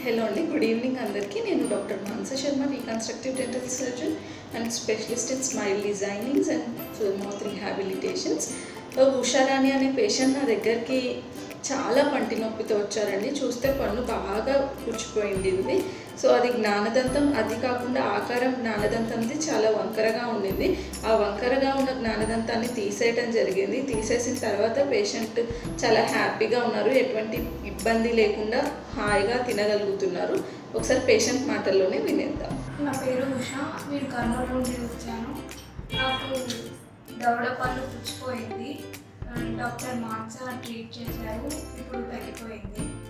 hello అండి good evening అందరికీ నేను doctor Mansa Sharma reconstructive dental surgeon and specialist in smile designings and mouth rehabilitations Usharani అనే patient నా దగ్గరికి చాలా పంటి నొప్పితో వచ్చారండి చూస్తే పన్ను బాగా పుచ్చిపోయింది ఇది సో అది జ్ఞానదంతం అది కాకుండా ఆకారం జ్ఞానదంతంది చాలా వంకరగా ఉండింది ఆ వంకరగా ఉన్న జ్ఞానదంతాన్ని తీసేయటం జరిగింది తీసేసిన తర్వాత పేషెంట్ చాలా హ్యాపీగా ఉన్నారు ఎటువంటి ఇబ్బంది లేకుండా హాయిగా తినగలుగుతున్నారు ఒకసారి పేషెంట్ మాటల్లోనే వినేద్దాం నా పేరు ఉష నేను కర్నూలు నుండి వచ్చాను నాకు దవడ పళ్ళు పుచ్చిపోయింది డాక్టర్ మాన్సా ట్రీట్ చేశారు ఇప్పుడు తగ్గిపోయింది